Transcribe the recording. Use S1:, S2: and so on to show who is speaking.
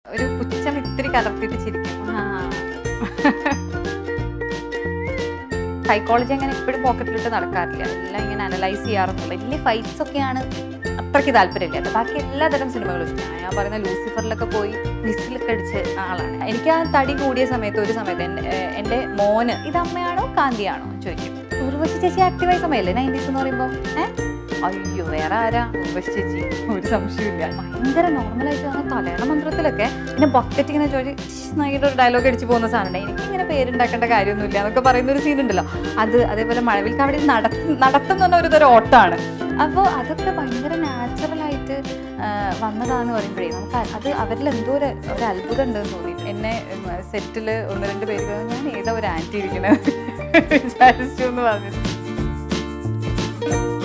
S1: ഒരു പുച്ഛം ഇത്തിരി കലർത്തിയിട്ട് ചിരിക്കും ആ സൈക്കോളജി അങ്ങനെ എപ്പോഴും പോക്കറ്റിലിട്ട് നടക്കാറില്ല എല്ലാം ഇങ്ങനെ അനലൈസ് ചെയ്യാറൊന്നുമില്ല വലിയ ഫൈറ്റ്സ് ഒക്കെയാണ് അത്രയ്ക്ക് താല്പര്യമില്ല ബാക്കി എല്ലാതരം സിനിമകളും ഇഷ്ടമാണ് ഞാൻ പറയുന്ന ലൂസിഫറിലൊക്കെ പോയി വിസിലൊക്കെ അടിച്ച് ആളാണ് എനിക്ക് ആ തടി കൂടിയ സമയത്ത് ഒരു സമയത്ത് എൻ്റെ ഏഹ് എൻ്റെ മോന് ഇത് അമ്മയാണോ കാന്തിയാണോ ചോദിക്കും ഉർവശി ചേച്ചി ആക്റ്റീവായ സമയമല്ലേ നയൻറ്റീസ് എന്ന് പറയുമ്പോൾ ഏഹ് അയ്യോ വേറെ ആരാ ഉർവശി ചേച്ചി ഒരു സംശയമില്ല ഭയങ്കര നോർമലായിട്ട് വന്ന തലയണ മന്ത്രത്തിലൊക്കെ പിന്നെ ബക്കറ്റ് ഇങ്ങനെ ചോദിച്ച് നായിട്ട് ഒരു ഡയലോഗ് അടിച്ച് പോകുന്ന സാധനം എനിക്ക് ഇങ്ങനെ പേരുണ്ടാക്കേണ്ട കാര്യമൊന്നുമില്ല എന്നൊക്കെ പറയുന്ന ഒരു സീൻ ഉണ്ടല്ലോ അത് അതേപോലെ മഴവിൽ കാവടി നടത്തും നടത്തും എന്ന് പറഞ്ഞ ഒരു തരം ഓട്ടമാണ് അപ്പോൾ അതൊക്കെ ഭയങ്കര നാച്ചുറലായിട്ട് വന്നതാന്ന് പറയുമ്പോഴേ നമുക്ക് അ- അത് അവരിൽ എന്തോ ഒരു ഒരു അത്ഭുതം ഉണ്ടെന്ന് തോന്നി എന്നെ സെറ്റിൽ ഒന്ന് രണ്ട് പേര് പറഞ്ഞു, ഞാൻ ഏതാ ഒരു ആൻറ്റി ഇരിക്കണത് വിചാരിച്ചു എന്ന് പറഞ്ഞിട്ട്